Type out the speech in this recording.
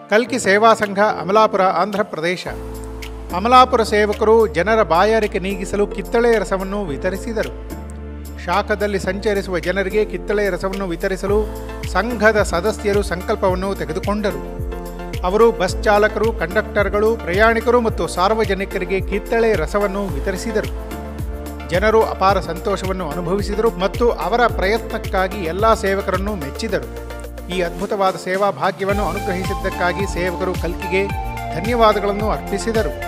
ಕಲ್ಕಿ ಸೇವಾ ಸಂಘ ಅಮಲಾಪುರ ಆಂಧ್ರ ಪ್ರದೇಶ ಅಮಲಾಪುರ ಸೇವಕರು ಜನರ ಬಾಯಾರಿಕೆ ನೀಗಿಸಲು ಕಿತ್ತಳೆ ರಸವನ್ನು ವಿತರಿಸಿದರು ಶಾಖದಲ್ಲಿ ಸಂಚರಿಸುವ ಜನರಿಗೆ ಕಿತ್ತಳೆ ರಸವನ್ನು ವಿತರಿಸಲು ಸಂಘದ ಸದಸ್ಯರು ಸಂಕಲ್ಪವನ್ನು ತೆಗೆದುಕೊಂಡರು ಅವರು ಬಸ್ ಚಾಲಕರು ಕಂಡಕ್ಟರ್ಗಳು ಪ್ರಯಾಣಿಕರು ಮತ್ತು ಸಾರ್ವಜನಿಕರಿಗೆ ಕಿತ್ತಳೆ ರಸವನ್ನು ವಿತರಿಸಿದರು ಜನರು ಅಪಾರ ಸಂತೋಷವನ್ನು ಅನುಭವಿಸಿದರು ಮತ್ತು ಅವರ ಪ್ರಯತ್ನಕ್ಕಾಗಿ ಎಲ್ಲ ಸೇವಕರನ್ನು ಮೆಚ್ಚಿದರು ಈ ಅದ್ಭುತವಾದ ಸೇವಾ ಭಾಗ್ಯವನ್ನು ಅನುಗ್ರಹಿಸಿದ್ದಕ್ಕಾಗಿ ಸೇವಕರು ಕಲ್ಕಿಗೆ ಧನ್ಯವಾದಗಳನ್ನು ಅರ್ಪಿಸಿದರು